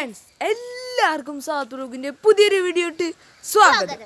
Friends എല്ലാവർക്കും സാത്തുറോഗിന്റെ പുതിയൊരു video ഇട്ട് സ്വാഗതം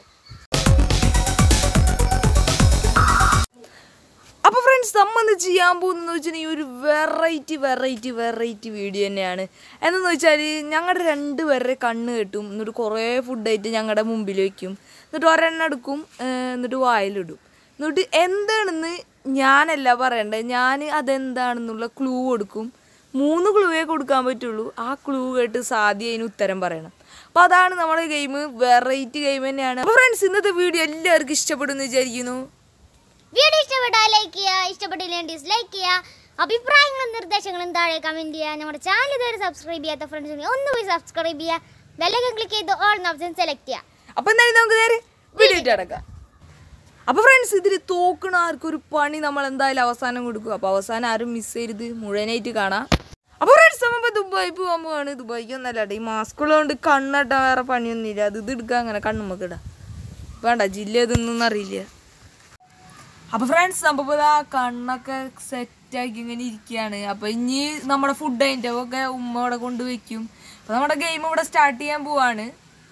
അപ്പൊ ഫ്രണ്ട്സ് നമ്മൾ ചെയ്യാൻ പോകുന്നത് വെച്ചിട്ടുണ്ടെങ്കിൽ ഒരു വെറൈറ്റി വെറൈറ്റി വെറൈറ്റി വീഡിയോ തന്നെയാണ് എന്തെന്ന് വെച്ചാൽ ഞങ്ങളുടെ രണ്ട് പേരുടെ കണ്ണ് കെട്ടും എന്നിട്ട് കുറേ ഫുഡായിട്ട് ഞങ്ങളുടെ മുമ്പിൽ വെക്കും എന്നിട്ട് ഒരെണ്ണം എടുക്കും ഏർ എന്നിട്ട് വായിലിടും എന്നിട്ട് എന്താണെന്ന് ഞാനല്ല പറയണ്ടേ ഞാൻ അതെന്താണെന്നുള്ള ക്ലൂ കൊടുക്കും മൂന്ന് ക്ലൂവേ കൊടുക്കാൻ പറ്റുള്ളൂ ആ ക്ലൂ കേട്ട് സാധ്യ അതിന് ഉത്തരം പറയണം അപ്പോൾ അതാണ് നമ്മുടെ ഗെയിം വെറൈറ്റി ഗെയിം തന്നെയാണ് അപ്പോൾ ഫ്രണ്ട്സ് ഇന്നത്തെ വീഡിയോ എല്ലാവർക്കും ഇഷ്ടപ്പെടുമെന്ന് വിചാരിക്കുന്നു വീഡിയോ ഇഷ്ടപ്പെട്ടാൽ ലൈക്ക് ചെയ്യുക ഇഷ്ടപ്പെട്ടില്ലെങ്കിൽ ഡിസ്ലൈക്ക് ചെയ്യുക അഭിപ്രായങ്ങളും നിർദ്ദേശങ്ങളും താഴെ കമന്റ് ചെയ്യുക നമ്മുടെ ചാനൽ ഇതുവരെ സബ്സ്ക്രൈബ് ചെയ്യാത്ത ഫ്രണ്ട്സ് ഉണ്ടെങ്കിൽ ഒന്ന് പോയി സബ്സ്ക്രൈബ് ചെയ്യുക ബെല്ലൈക്കൺ ക്ലിക്ക് ചെയ്ത് ഓൾ ഓപ്ഷൻ സെലക്ട് ചെയ്യുക അപ്പൊ എന്തായാലും നമുക്ക് നേരെ വീഡിയോ ഇട്ട് കിടക്കാം അപ്പൊ ഫ്രണ്ട്സ് ഇതിൽ തോക്കണ ആർക്കൊരു പണി നമ്മൾ എന്തായാലും അവസാനം കൊടുക്കും അപ്പൊ അവസാനം ആരും മിസ് ചെയ്യരുത് മുഴുവനായിട്ട് കാണാം അപ്പൊ ഫ്രണ്ട്സ് നമ്മ ദുബായി പോകാൻ പോവാണ് ദുബായിക്ക് ഒന്നല്ല ഈ മാസ്ക് ഉള്ളതുകൊണ്ട് കണ്ണട്ട വേറെ പണിയൊന്നുമില്ല അത് ഇത് എടുക്കാൻ അങ്ങനെ കണ്ണുമ്മക്ക് ഇടാം വേണ്ട ജില്ല ഇതൊന്നും അറിയില്ല അപ്പൊ ഫ്രണ്ട്സ് നമ്മളിപ്പോ ആ കണ്ണൊക്കെ സെറ്റാക്കി ഇങ്ങനെ ഇരിക്കുകയാണ് അപ്പൊ ഇനി നമ്മുടെ ഫുഡ് അതിൻ്റെ ഒക്കെ ഉമ്മ ഇവിടെ കൊണ്ട് വെക്കും അപ്പൊ നമ്മുടെ ഗെയിം ഇവിടെ സ്റ്റാർട്ട് ചെയ്യാൻ പോവാണ്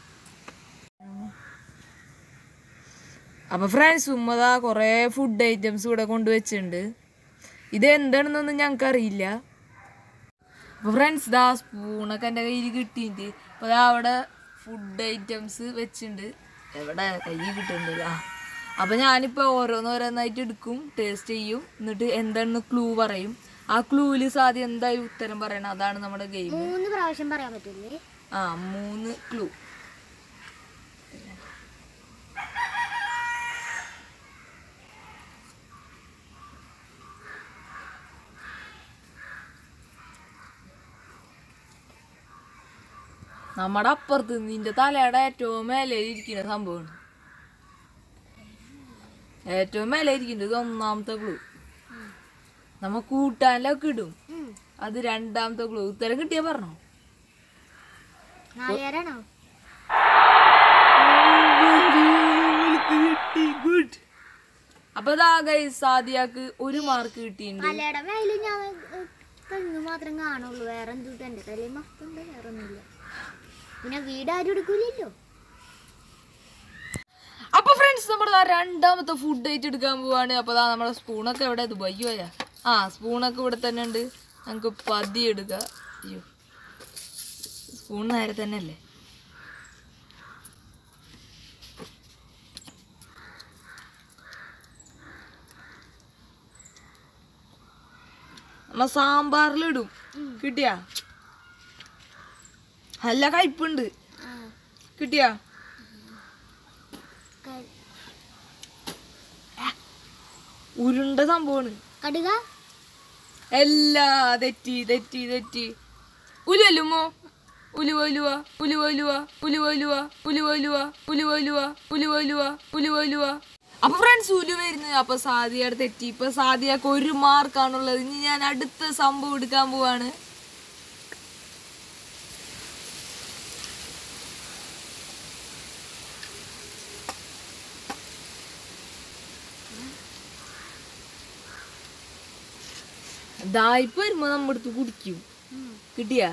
അപ്പൊ ഫ്രണ്ട്സ് ഉമ്മതാ കുറേ ഫുഡ് ഐറ്റംസ് ഇവിടെ കൊണ്ടുവച്ചിട്ടുണ്ട് ഇത് എന്താണെന്നൊന്നും ഞങ്ങൾക്ക് അറിയില്ല അപ്പൊ ഫ്രണ്ട്സ് ദാ സ്പൂണൊക്കെ എൻ്റെ കയ്യിൽ കിട്ടിയിട്ട് അപ്പൊ ദാ അവിടെ ഫുഡ് ഐറ്റംസ് വെച്ചിട്ടുണ്ട് എവിടെ കയ്യിൽ കിട്ടുന്നുണ്ട് ആ അപ്പൊ ഞാനിപ്പോ ഓരോന്നോരോന്നായിട്ട് എടുക്കും ടേസ്റ്റ് ചെയ്യും എന്നിട്ട് എന്താണെന്ന് ക്ലൂ പറയും ആ ക്ലൂവിൽ സാധ്യം എന്തായാലും ഉത്തരം പറയണം അതാണ് നമ്മുടെ ഗെയിം മൂന്ന് പ്രാവശ്യം പറയാൻ പറ്റില്ലേ ആ മൂന്ന് ക്ലൂ നമ്മുടെ അപ്പുറത്ത് നിന്റെ തലയുടെ ഏറ്റവും മേലെ ഇരിക്കുന്ന സംഭവമാണ് ഏറ്റവും മേലെ ഇരിക്കുന്നത് ഇത് ഒന്നാമത്തെ ക്ലൂ നമ്മ കൂട്ടാനിലൊക്കെ ഇടും അത് രണ്ടാമത്തെ ക്ലൂ ഉത്തരം കിട്ടിയാ പറഞ്ഞോ നാലുപേരാണോ ഗുഡ് അപ്പൊ ഇതാ ഗൈസ് സാദിയാക്ക് ഒരു മാർക്ക് കിട്ടിയിട്ടുണ്ട് തലയുടെ മേലും ഞാൻ ഏഹ്, തെങ്ങ് മാത്രം കാണുള്ളൂ വേറെ എന്തുട്ട് എൻ്റെ തലയിൽ മൊത്തം വേറെ ഒന്നുമില്ല പിന്നെ വീട് ആരും എടുക്കൂലല്ലോ അപ്പൊ ഫ്രണ്ട്സ് നമ്മുടെ ദാ രണ്ടാമത്തെ ഫുഡ് ആയിട്ട് എടുക്കാൻ പോവാണ് അപ്പൊ ദാ നമ്മുടെ സ്പൂണൊക്കെ എവിടെ ദുബായി പോയാ ആ സ്പൂണൊക്കെ ഇവിടെ തന്നെ ഉണ്ട് നമുക്ക് പതി എടുക്കാം അയ്യോ സ്പൂൺ നേരെ തന്നെ അല്ലേ നമ്മ സാമ്പാറിലിടും കിട്ടിയാ നല്ല കയ്പുണ്ട് ആ, കിട്ടിയാ ക- ഉരുണ്ട സംഭവമാണ് കടുക എല്ലാ തെറ്റി തെറ്റി തെറ്റി ഉലുവല്ലുമോ ഉലുവ ഉലുവ ഉലുവ ഉലുവ ഉലുവ ഉലുവ ഉലുവ ഉലുവ ഉലുവ ഉലുവ ഉലുവ ഉലുവ ഉലുവ ഉലുവ അപ്പൊ ഫ്രണ്ട്സ് ഉലു വരുന്നത് അപ്പൊ സാദിയുടെ തെറ്റി ഇപ്പൊ സാദിയക്ക് ഒരു മാർക്കാണുള്ളത് ഇനി ഞാൻ അടുത്ത സംഭവം എടുക്കാൻ പോവാണ് ദായിപ്പ് വരുമ്പോ നമ്മടുത്ത് കുടിക്കും കിട്ടിയാ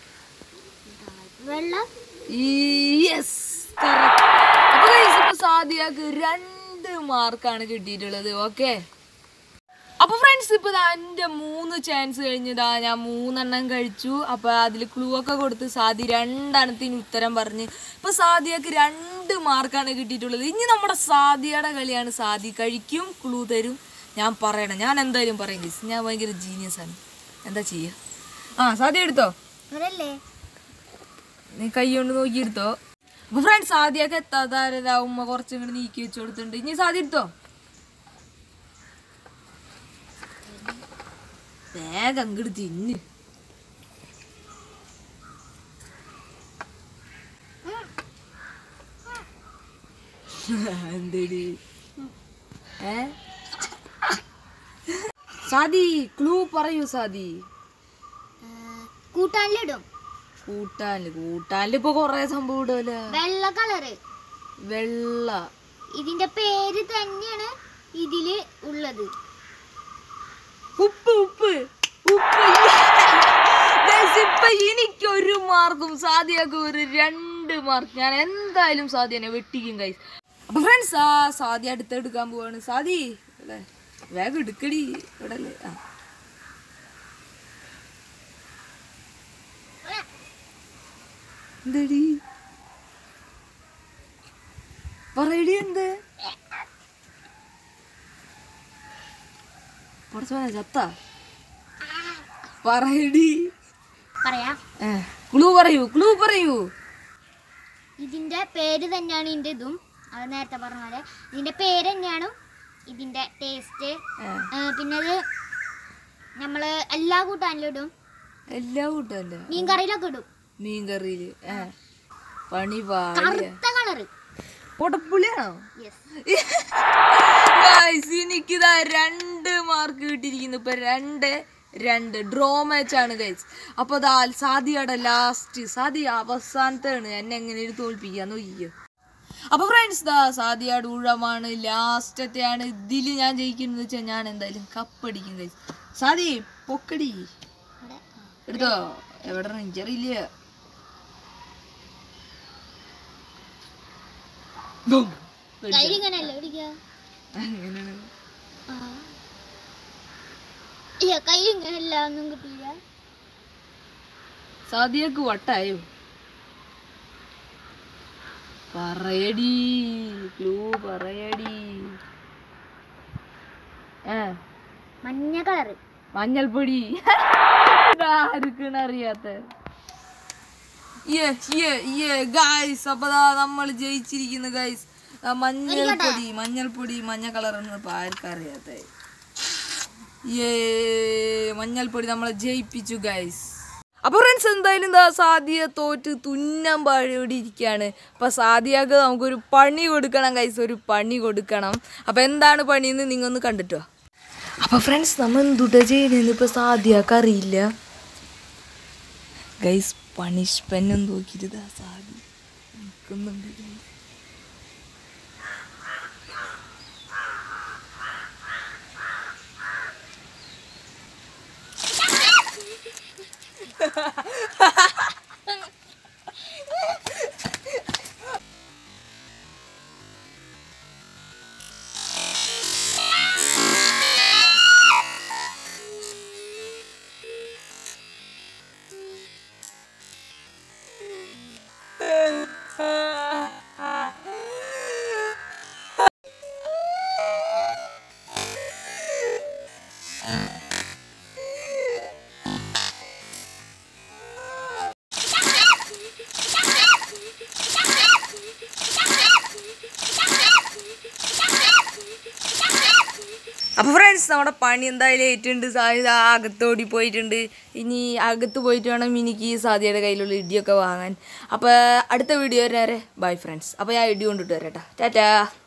വെള്ളം യെസ് അപ്പൊ guys, ഇപ്പൊ സാദിയാക്ക് രണ്ട് മാർക്കാണ് കിട്ടിയിട്ടുള്ളത് ഓക്കെ അപ്പൊ ഫ്രണ്ട്സ് ഇപ്പൊ ദാ എന്റെ മൂന്ന് ചാൻസ് കഴിഞ്ഞതാ ഞാൻ മൂന്നെണ്ണം കഴിച്ചു അപ്പൊ അതിൽ ക്ലൂ ഒക്കെ കൊടുത്ത് സാദി രണ്ടെണ്ണത്തിന് ഉത്തരം പറഞ്ഞ് ഇപ്പൊ സാദിയക്ക് രണ്ട് മാർക്കാണ് കിട്ടിയിട്ടുള്ളത് ഇനി നമ്മുടെ സാദിയുടെ കളിയാണ് സാദി കഴിക്കും ക്ലൂ തരും ഞാൻ പറയണം ഞാൻ എന്തായാലും പറയും guys. ഞാൻ ഭയങ്കര ജീനിയസ് ആണ് എന്താ ചെയ്യാ ആ സാദി എടുത്തോ അതല്ലേ നീ കൈ കൊണ്ട് നോക്കി എടുത്തോ അപ്പൊ ഫ്രണ്ട്സ് ആദ്യമൊക്കെ എത്താതാരതാ ഉമ്മ കുറച്ചും കൂടി നീക്കി വെച്ച് കൊടുത്തിട്ടുണ്ട് ഇനി സാധ്യ എടുത്തോ വേഗം അങ്ങോട്ട് തിന്ന് എന്തേടി ഏ സാദി ക്ലൂ പറയൂ സാദി കൂട്ടാനിലിടും കൂട്ടാനില് കൂട്ടാനില് ഇപ്പൊ കൊറേ സംഭവം ഇടുമല്ലോ വെള്ള കളറ് വെള്ള ഇതിന്റെ പേര് തന്നെയാണ് ഇതില് ഉള്ളത് ഉപ്പ് ഉപ്പ് ഉപ്പ് Guys, ഇപ്പൊ എനിക്ക് ഒരു മാർക്ക് മാർക്കും സാദിയാക്കും ഒരു രണ്ട് മാർക്ക് ഞാൻ എന്തായാലും സാദിയനെ വെട്ടിക്കും കൈസ് അപ്പൊ ഫ്രണ്ട്സ് ആ സാദി അടുത്ത് എടുക്കാൻ പോവാണ് സാദി ഇവിടെ വേഗം എടുക്കടി ഇവിടെ അല്ലേ ആ എന്തടി പറയടി എന്ത് പഠിച്ചോനെ ചത്ത പറയടി പറയാ ക്ലൂ പറയൂ ക്ലൂ പറയൂ ഇതിന്റെ പേര് തന്നെയാണ് ഇതിന്റെ ഇതും അത് നേരത്തെ പറഞ്ഞ പോലെ ഇതിന്റെ പേര് തന്നെയാണ് ഇതിന്റെ ടേസ്റ്റ് ഏ, പിന്നെ അത് നമ്മള് എല്ലാ കൂട്ടാനിലും ഇടും എല്ലാ കൂട്ടല്ല മീൻ കറിയിലൊക്കെ ഇടും മീൻ കറിയില് ഏ പണി പാടിയ കറുത്ത കളറ് പൊടപ്പുളിയാണോ യെസ് Guys, എനിക്കിതാ രണ്ട് മാർക്ക് കിട്ടിയിരിക്കുന്നു ഇപ്പൊ രണ്ട് രണ്ട് ഡ്രോ മാച്ച് ആണ് ഗൈസ് അപ്പൊ ദാ സാദിയുടെ ലാസ്റ്റ് സാദി അവസാനത്താണ് എന്നെ എങ്ങനെ തോൽപ്പിക്കാൻ നോക്കിയോ അപ്പൊ ഫ്രണ്ട്സ് ദാ സാദിയുടെ ഊഴമാണ് ലാസ്റ്റത്തെയാണ് ഇതിൽ ഞാൻ ജയിക്കുന്നത് വെച്ചാൽ ഞാൻ എന്തായാലും കപ്പടിക്കും ഗൈസ് സാദി പൊക്കടി എടുത്തോ എവിടെ എനിക്കറിയില്ല ബും. കൈ ഇങ്ങനെയല്ലേ പിടിക്കുക അങ്ങനെയാണ് ആ. ഇയ്യ, കൈ ഇങ്ങനെയല്ല ഒന്നും കിട്ടിയില്ല സാദിയക്ക് വട്ടായോ പറയടി ക്ലൂ പറയടി ഏ മഞ്ഞ കളറ് മഞ്ഞൾപ്പൊടി ആർക്കാണ് അറിയാത്ത ഗായ്സ് അപ്പൊ ദാ നമ്മൾ ജയിച്ചിരിക്കുന്നു ഗായ്സ് മഞ്ഞൾപ്പൊടി മഞ്ഞൾപ്പൊടി മഞ്ഞ കളർ ഇപ്പൊ ആർക്കും അറിയാത്ത ഏ മഞ്ഞൾപ്പൊടി നമ്മളെ ജയിപ്പിച്ചു ഗായ്സ് അപ്പൊ ഫ്രണ്ട്സ് എന്തായാലും എന്താ സാദിയ തോറ്റ് തുന്നം പാടിയോടി ഇരിക്കുകയാണ് അപ്പൊ സാദിയക്ക് നമുക്കൊരു പണി കൊടുക്കണം ഗൈസ് ഒരു പണി കൊടുക്കണം അപ്പൊ എന്താണ് പണിയെന്ന് നിങ്ങൾ ഒന്ന് കണ്ടിട്ടോ അപ്പൊ ഫ്രണ്ട്സ് നമ്മൾ എന്തുട്ടാ ചെയ്യണെന്ന് ഇപ്പൊ സാദിയാക്ക് അറിയില്ല ഗൈസ് പണിഷ്മെന്റ് ഒന്ന് നോക്കിയിട്ട് ഇതാ സാദി നിൽക്കുന്നുണ്ട് guys. അപ്പൊ ഫ്രണ്ട്സ് നമ്മുടെ പണി എന്തായാലും ഏറ്റുണ്ട് സാധ്യത അകത്തോടി പോയിട്ടുണ്ട് ഇനി അകത്ത് പോയിട്ട് വേണം എനിക്ക് ഈ സാധ്യയുടെ കയ്യിലുള്ള ഇടിയൊക്കെ വാങ്ങാൻ അപ്പോൾ അടുത്ത വീഡിയോ വരെ ബൈ ഫ്രണ്ട്സ് അപ്പോൾ ഞാൻ ഇടി കൊണ്ടിട്ട് വരാം ടാറ്റാ